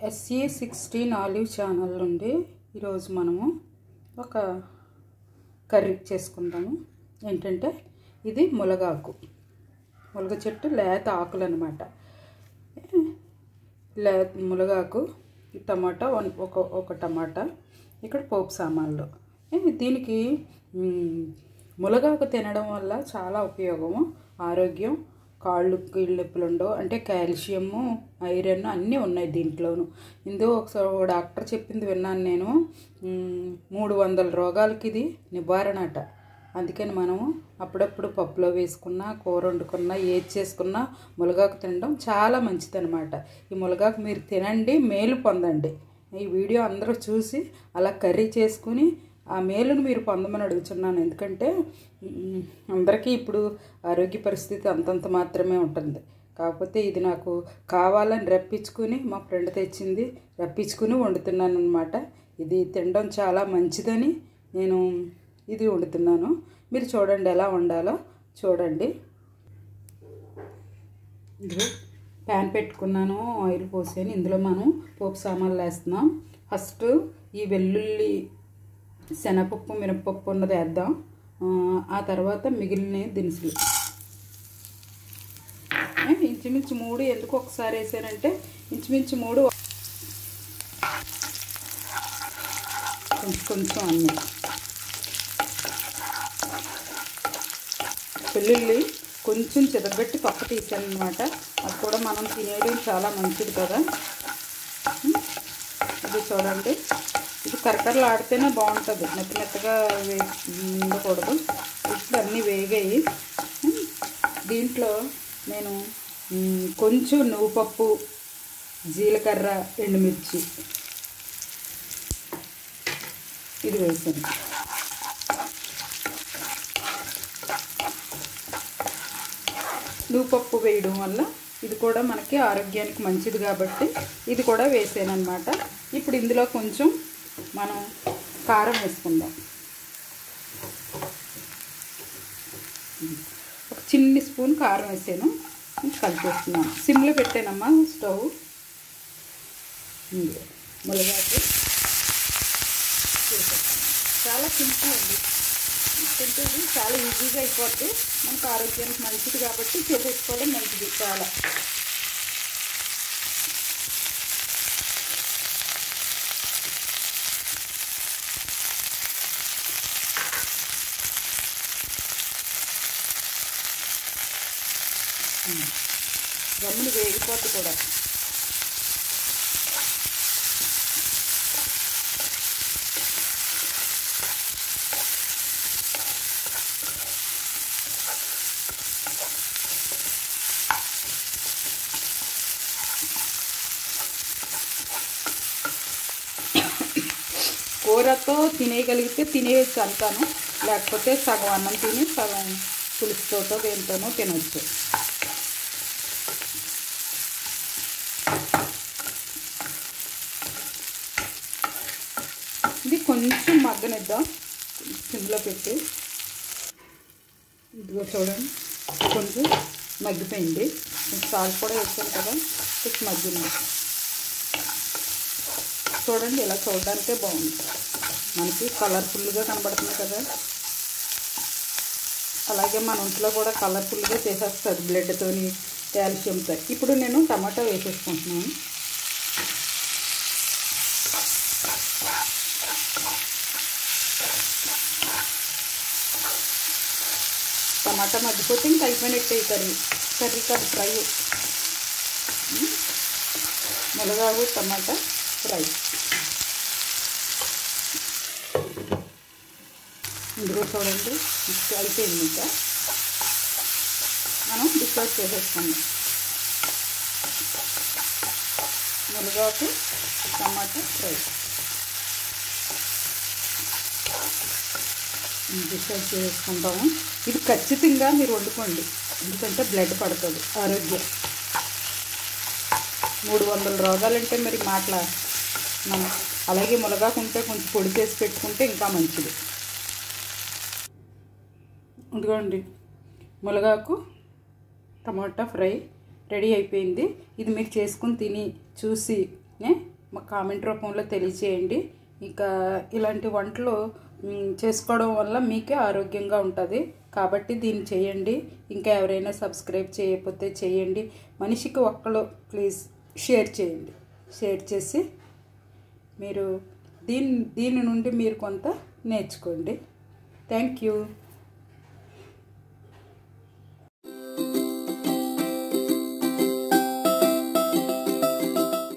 SE sixteen olive channel నుండి ఈరోజు మనము ఒక కర్రీ చేసుకుందాము ఏంటంటే ఇది ములగాకు ములగ చెట్టు లేత ఆకులు అనమాట లే ములగాకు టమాటా వన్ ఒక ఒక టమాటా ఇక్కడ పోపు సామాన్లు ఏ, దీనికి మ్, ములగాకు తినడం వల్ల చాలా ఉపయోగము ఆరోగ్యం కాళ్ళు కీళ్ళు నొప్పులు ఉండవు అంటే కాల్షియము ఐరన్ అన్నీ ఉన్నాయి దీంట్లోను ఇందులో ఒకసారి ఒక డాక్టర్ చెప్పింది విన్నాను నేను మ్, మూడు వందల రోగాలకి ఇది నివారణ అట అందుకని మనము అప్పుడప్పుడు పప్పులో వేసుకున్నా కూర వండుకున్నా ఏది చేసుకున్నా ములగాకు తినడం చాలా మంచిదన్నమాట ఈ ములగాకు మీరు తినండి మేలు పొందండి ఈ వీడియో అందరూ చూసి అలా కర్రీ చేసుకుని ఆ మేలును మీరు పొందమని అడుగుతున్నాను ఎందుకంటే మ్, అందరికీ ఇప్పుడు ఆరోగ్య పరిస్థితి అంతంత మాత్రమే ఉంటుంది కాకపోతే ఇది నాకు కావాలని రప్పించుకుని మా ఫ్రెండ్ తెచ్చింది రప్పించుకుని వండుతున్నాను అనమాట ఇది తినడం చాలా మంచిదని నేను ఇది వండుతున్నాను మీరు చూడండి ఎలా వండాలో చూడండి ఇందులో ప్యాన్ పెట్టుకున్నాను ఆయిల్ పోసాను ఇందులో మనం పోపు సామాన్లు వేస్తున్నాం ఫస్ట్ ఈ వెల్లుల్లి శనగపప్పు మినపప్పు ఉన్నది వేద్దాం ఆ, ఆ తర్వాత మిగిలిన దినుసులు ఏ, ఇంచుమించు మూడు ఎందుకు ఒకసారి వేసానంటే ఇంచుమించు మూడు కొంచెం కొంచెం అన్నీ వెల్లుల్లి కొంచెం చెదగట్టి పక్క తీసాను అనమాట అది కూడా మనం తినేయడం చాలా మంచిది కదా ఉం? ఇది చూడండి ఇది కరకరలు ఆడితేనే బాగుంటుంది మెత్త మెత్తగా వే ఉండకూడదు ఇప్పుడు అన్నీ వేగాయి ఉం? దీంట్లో నేను ఉం, కొంచెం నువ్వు పప్పు జీలకర్ర ఎండుమిర్చి ఇది వేసాను పప్పు వేయడం వల్ల ఇది కూడా మనకి ఆరోగ్యానికి మంచిది కాబట్టి ఇది కూడా వేసాను అనమాట ఇప్పుడు ఇందులో కొంచెం మనం కారం వేసుకుందాం ఒక చిన్ని స్పూన్ కారం వేసాను కలిపేస్తున్నాను సిమ్లో పెట్టానమ్మా స్టవ్ ఇందులో ములగాకు వేసేస్తాను చాలా సింపుల్ అండి ఎందుకంటే ఇది చాలా ఈజీగా అయిపోద్ది మనకు ఆరోగ్యానికి మంచిది కాబట్టి చేసేసుకోవడం మంచిది చాలా గమ్ముని వేగిపోద్ది కూడా కూరతో తినేయగలిగితే తినేయచ్చు అంతాను లేకపోతే సగం అన్నం తిని సగం పులుసుతోటో దేనితోనో తినవచ్చు ఇది కొంచెం మగ్గనిద్దాం సిమ్లో పెట్టి ఇదిగో చూడండి కొంచెం మగ్గిపోయింది సాల్ట్ కూడా వేసాను కదా కొంచెం మగ్గింది చూడండి ఇలా చూడడానికే బాగుంది మనకి కలర్ఫుల్గా కనబడుతుంది కదా అలాగే మన ఒంట్లో కూడా కలర్ఫుల్గా చేసేస్తుంది బ్లడ్తోని కాల్షియంతో ఇప్పుడు నేను టమాటా వేసేసుకుంటున్నాను టమాటా మగ్గిపోతే ఇంకా అయిపోయినట్టే ఈ కర్రీ కర్రీ కాదు ఫ్రై మునగాకు టమాటా ఫ్రై ఇందులో చూడండి మిక్స్ అయిపోయింది ఇంకా మనం డిస్కౌట్ చేసేసుకుందాం మునగాకు టమాటా ఫ్రై డిస్కౌట్ చేసుకుంటాము ఇది ఖచ్చితంగా మీరు వండుకోండి ఎందుకంటే బ్లడ్ పడుతుంది ఆరోగ్యం మూడు వందల రోగాలంటే మరి మాటల మనం అలాగే మునగాకుంటే కొంచెం పొడి చేసి పెట్టుకుంటే ఇంకా మంచిది ఇదిగోండి మునగాకు టమాటా ఫ్రై రెడీ అయిపోయింది ఇది మీరు చేసుకుని తిని చూసి ఏ, మా కామెంట్ రూపంలో తెలియచేయండి ఇంకా ఇలాంటి వంటలు మ్, చేసుకోవడం వల్ల మీకే ఆరోగ్యంగా ఉంటుంది కాబట్టి దీన్ని చేయండి ఇంకా ఎవరైనా సబ్స్క్రైబ్ చేయకపోతే చేయండి మనిషికి ఒక్కరు ప్లీజ్ షేర్ చేయండి షేర్ చేసి మీరు దీని దీని నుండి మీరు కొంత నేర్చుకోండి థ్యాంక్ యూ